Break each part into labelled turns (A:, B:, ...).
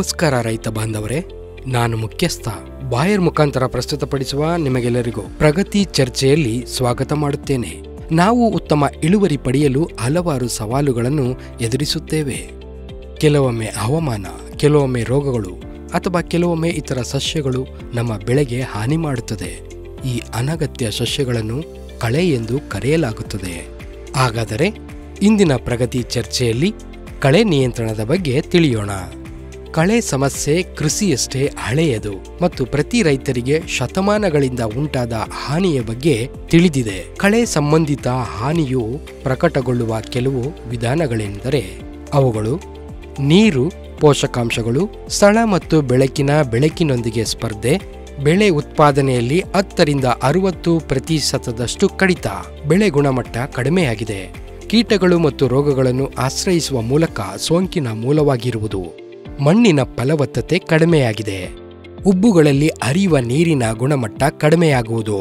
A: ನಮಸ್ಕಾರ ರೈತ ಬಾಂಧವರೇ ನಾನು ಮುಖ್ಯಸ್ಥ ಬಾಯರ್ ಮುಖಾಂತರ ಪ್ರಸ್ತುತಪಡಿಸುವ ನಿಮಗೆಲ್ಲರಿಗೂ ಪ್ರಗತಿ ಚರ್ಚೆಯಲ್ಲಿ ಸ್ವಾಗತ ಮಾಡುತ್ತೇನೆ ನಾವು ಉತ್ತಮ ಇಳುವರಿ ಪಡೆಯಲು ಹಲವಾರು ಸವಾಲುಗಳನ್ನು ಎದುರಿಸುತ್ತೇವೆ ಕೆಲವೊಮ್ಮೆ ಹವಾಮಾನ ಕೆಲವೊಮ್ಮೆ ರೋಗಗಳು ಅಥವಾ ಕೆಲವೊಮ್ಮೆ ಇತರ ಸಸ್ಯಗಳು ನಮ್ಮ ಬೆಳೆಗೆ ಹಾನಿ ಮಾಡುತ್ತದೆ ಈ ಅನಗತ್ಯ ಸಸ್ಯಗಳನ್ನು ಕಳೆ ಎಂದು ಕರೆಯಲಾಗುತ್ತದೆ ಹಾಗಾದರೆ ಇಂದಿನ ಪ್ರಗತಿ ಚರ್ಚೆಯಲ್ಲಿ ಕಳೆ ನಿಯಂತ್ರಣದ ಬಗ್ಗೆ ತಿಳಿಯೋಣ ಕಳೆ ಸಮಸ್ಯೆ ಕೃಷಿಯಷ್ಟೇ ಹಳೆಯದು ಮತ್ತು ಪ್ರತಿ ರೈತರಿಗೆ ಶತಮಾನಗಳಿಂದ ಉಂಟಾದ ಹಾನಿಯ ಬಗ್ಗೆ ತಿಳಿದಿದೆ ಕಳೆ ಸಂಬಂಧಿತ ಹಾನಿಯು ಪ್ರಕಟಗೊಳ್ಳುವ ಕೆಲವು ವಿಧಾನಗಳೆಂದರೆ ಅವುಗಳು ನೀರು ಪೋಷಕಾಂಶಗಳು ಸ್ಥಳ ಮತ್ತು ಬೆಳಕಿನ ಬೆಳಕಿನೊಂದಿಗೆ ಸ್ಪರ್ಧೆ ಬೆಳೆ ಉತ್ಪಾದನೆಯಲ್ಲಿ ಹತ್ತರಿಂದ ಅರವತ್ತು ಪ್ರತಿಶತದಷ್ಟು ಕಡಿತ ಬೆಳೆ ಗುಣಮಟ್ಟ ಕಡಿಮೆಯಾಗಿದೆ ಕೀಟಗಳು ಮತ್ತು ರೋಗಗಳನ್ನು ಆಶ್ರಯಿಸುವ ಮೂಲಕ ಸೋಂಕಿನ ಮೂಲವಾಗಿರುವುದು ಮಣ್ಣಿನ ಫಲವತ್ತತೆ ಕಡಿಮೆಯಾಗಿದೆ ಉಬ್ಬುಗಳಲ್ಲಿ ಹರಿಯುವ ನೀರಿನ ಗುಣಮಟ್ಟ ಕಡಿಮೆಯಾಗುವುದು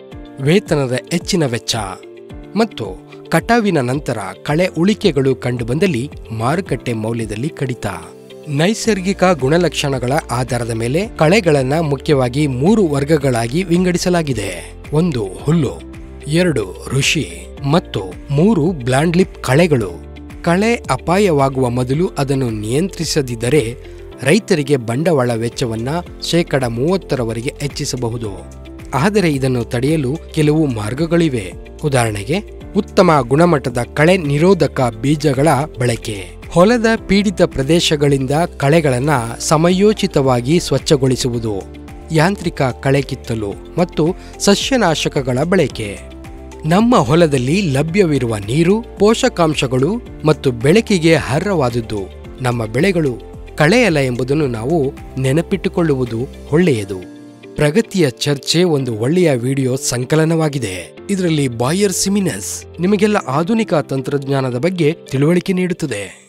A: ವೇತನದ ಹೆಚ್ಚಿನ ವೆಚ್ಚ ಮತ್ತು ಕಟಾವಿನ ನಂತರ ಕಳೆ ಉಳಿಕೆಗಳು ಕಂಡುಬಂದಲ್ಲಿ ಮಾರುಕಟ್ಟೆ ಮೌಲ್ಯದಲ್ಲಿ ಕಡಿತ ನೈಸರ್ಗಿಕ ಗುಣಲಕ್ಷಣಗಳ ಆಧಾರದ ಮೇಲೆ ಕಳೆಗಳನ್ನ ಮುಖ್ಯವಾಗಿ ಮೂರು ವರ್ಗಗಳಾಗಿ ವಿಂಗಡಿಸಲಾಗಿದೆ ಒಂದು ಹುಲ್ಲು ಎರಡು ಋಷಿ ಮತ್ತು ಮೂರು ಬ್ಲಾಂಡ್ಲಿಪ್ ಕಳೆಗಳು ಕಳೆ ಅಪಾಯವಾಗುವ ಮೊದಲು ಅದನ್ನು ನಿಯಂತ್ರಿಸದಿದ್ದರೆ ರೈತರಿಗೆ ಬಂಡವಾಳ ವೆಚ್ಚವನ್ನ ಶೇಕಡ ಮೂವತ್ತರವರೆಗೆ ಹೆಚ್ಚಿಸಬಹುದು ಆದರೆ ಇದನ್ನು ತಡೆಯಲು ಕೆಲವು ಮಾರ್ಗಗಳಿವೆ ಉದಾಹರಣೆಗೆ ಉತ್ತಮ ಗುಣಮಟ್ಟದ ಕಳೆ ನಿರೋಧಕ ಬೀಜಗಳ ಬಳಕೆ ಹೊಲದ ಪೀಡಿತ ಪ್ರದೇಶಗಳಿಂದ ಕಳೆಗಳನ್ನ ಸಮಯೋಚಿತವಾಗಿ ಸ್ವಚ್ಛಗೊಳಿಸುವುದು ಯಾಂತ್ರಿಕ ಕಳೆ ಕಿತ್ತಲು ಮತ್ತು ಸಸ್ಯನಾಶಕಗಳ ಬಳಕೆ ನಮ್ಮ ಹೊಲದಲ್ಲಿ ಲಭ್ಯವಿರುವ ನೀರು ಪೋಷಕಾಂಶಗಳು ಮತ್ತು ಬೆಳಕಿಗೆ ಅರ್ಹವಾದದ್ದು ನಮ್ಮ ಬೆಳೆಗಳು ಕಳೆಯಲ್ಲ ಎಂಬುದನ್ನು ನಾವು ನೆನಪಿಟ್ಟುಕೊಳ್ಳುವುದು ಒಳ್ಳೆಯದು ಪ್ರಗತಿಯ ಚರ್ಚೆ ಒಂದು ಒಳ್ಳೆಯ ವಿಡಿಯೋ ಸಂಕಲನವಾಗಿದೆ ಇದರಲ್ಲಿ ಬಾಯರ್ ಸಿಮಿನಸ್ ನಿಮಗೆಲ್ಲ ಆಧುನಿಕ ತಂತ್ರಜ್ಞಾನದ ಬಗ್ಗೆ ತಿಳುವಳಿಕೆ ನೀಡುತ್ತದೆ